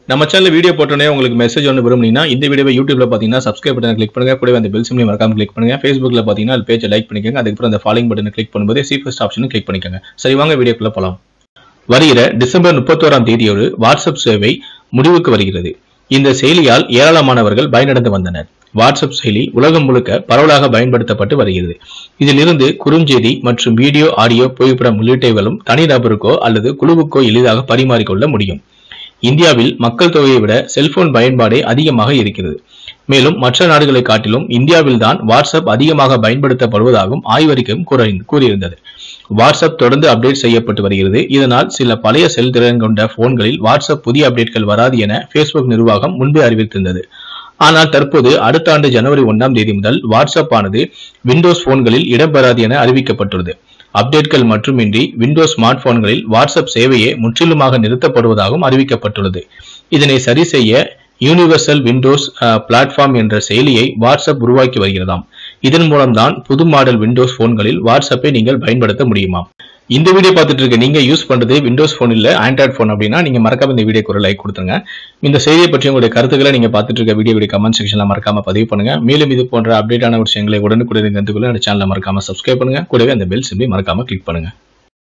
நம்ம channel video போட்டோன்னே உங்களுக்கு மெசேஜ் ஒன்று விரும்புனீங்கன்னா இந்த வீடியோவை யூடியூப்ல பார்த்தீங்கன்னா சப்ஸ்கிரைப் பட்டனை கிளிக் பண்ணுங்க கூடவே அந்த பெல் சிம்லையும் மறக்காம கிளிக் பண்ணுங்க ஃபேஸ்புக்ல பார்த்தீங்கன்னா அது பேஜை லைக் பண்ணிக்கோங்க அதுக்கப்புறம் அந்த ஃபாலோயிங் பட்டனை கிளிக் பண்ணும்போது சி ஃபர்ஸ்ட் ஆப்ஷனும் கிளிக் பண்ணிக்கோங்க சரி வாங்க வீடியோக்குள்ள போலாம் வருகிற டிசம்பர் முப்பத்தோராம் தேதியோடு வாட்ஸ்அப் சேவை முடிவுக்கு வருகிறது இந்த செயலியால் ஏராளமானவர்கள் பயனடைந்து வந்தனர் வாட்ஸ்அப் செயலி உலகம் முழுக்க பரவலாக பயன்படுத்தப்பட்டு வருகிறது இதிலிருந்து குறுஞ்செய்தி மற்றும் வீடியோ ஆடியோ புகைப்படம் உள்ளிட்டவைகளும் தனிநபருக்கோ அல்லது குழுவுக்கோ எளிதாக பரிமாறிக்கொள்ள முடியும் இந்தியாவில் மக்கள் தொகையை விட செல்போன் பயன்பாடே அதிகமாக இருக்கிறது மேலும் மற்ற நாடுகளை காட்டிலும் இந்தியாவில்தான் வாட்ஸ்அப் அதிகமாக பயன்படுத்தப்படுவதாகவும் ஆய்வறிக்கையும் கூற- கூறியிருந்தது வாட்ஸ்அப் தொடர்ந்து அப்டேட் செய்யப்பட்டு வருகிறது இதனால் சில பழைய செயல்திறன் கொண்ட போன்களில் வாட்ஸ்அப் புதிய அப்டேட்கள் வராது என ஃபேஸ்புக் நிர்வாகம் முன்பே அறிவித்திருந்தது ஆனால் தற்போது அடுத்த ஆண்டு ஜனவரி ஒன்றாம் தேதி முதல் வாட்ஸ்அப் ஆனது விண்டோஸ் போன்களில் இடம்பெறாது என அறிவிக்கப்பட்டுள்ளது அப்டேட்கள் மட்டுமின்றி விண்டோஸ் ஸ்மார்ட் போன்களில் வாட்ஸ்அப் சேவையே முற்றிலுமாக நிறுத்தப்படுவதாகவும் அறிவிக்கப்பட்டுள்ளது இதனை சரி செய்ய யூனிவர்சல் விண்டோஸ் பிளாட்ஃபார்ம் என்ற செயலியை வாட்ஸ்அப் உருவாக்கி வருகிறதாம் இதன் மூலம்தான் புது மாடல் விண்டோஸ் போன்களில் வாட்ஸ்அப்பை நீங்கள் பயன்படுத்த முடியுமாம் இந்த வீடியோ பார்த்துட்டு இருக்க நீங்க யூஸ் பண்றது விண்டோஸ் போன் இல்ல ஆண்ட்ராய்ட் போன் அப்படின்னா நீங்க மறக்காம இந்த வீடியோக்கு ஒரு லைக் கொடுத்துருங்க இந்த செய்தியை பற்றி உங்களுடைய கருத்துக்களை நீங்க பார்த்துட்டு இருக்க வீடியோ கமெண்ட் செக்ஷன்ல மறக்காம பதிவு பண்ணுங்க மேலும் இது போன்ற அப்டேட்டான விஷயங்களை உடனுக்குடன் தெரிந்து கொள்ள இந்த சேனலை மறக்காம சப்ஸ்கிரைப் பண்ணுங்க கூடவே அந்த பெல் சிம்பி மறக்காம கிளிக் பண்ணுங்க